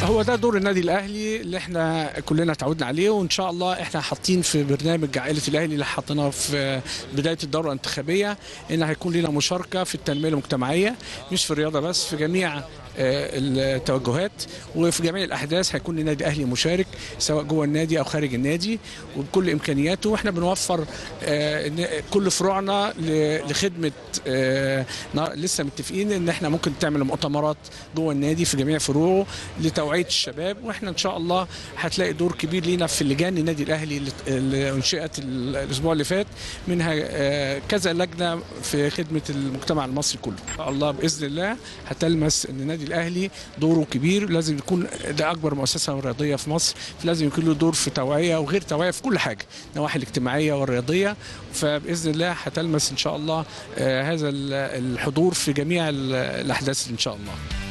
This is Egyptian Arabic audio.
هو ده دور النادي الاهلي اللي احنا كلنا تعودنا عليه وان شاء الله احنا حاطين في برنامج عائله الاهلي اللي حطيناه في بدايه الدوره الانتخابيه ان هيكون لنا مشاركه في التنميه المجتمعيه مش في الرياضه بس في جميع آه، التوجهات وفي جميع الاحداث هيكون النادي الاهلي مشارك سواء جوه النادي او خارج النادي وبكل امكانياته واحنا بنوفر آه، إن كل فروعنا ل- لخدمه آه، نا- لسه متفقين ان احنا ممكن تعمل مؤتمرات جوه النادي في جميع فروعه لتوعيه الشباب واحنا ان شاء الله هتلاقي دور كبير لينا في اللجان النادي الاهلي اللي- اللي انشئت ال- الاسبوع اللي فات منها آه، كذا لجنه في خدمه المجتمع المصري كله ان شاء الله باذن الله هتلمس ان النادي الاهلي دوره كبير لازم يكون ده اكبر مؤسسه رياضيه في مصر لازم يكون له دور في توعيه وغير توعيه في كل حاجه النواحي الاجتماعيه والرياضيه فباذن الله هتلمس ان شاء الله آه، هذا ال- الحضور في جميع ال- الاحداث ان شاء الله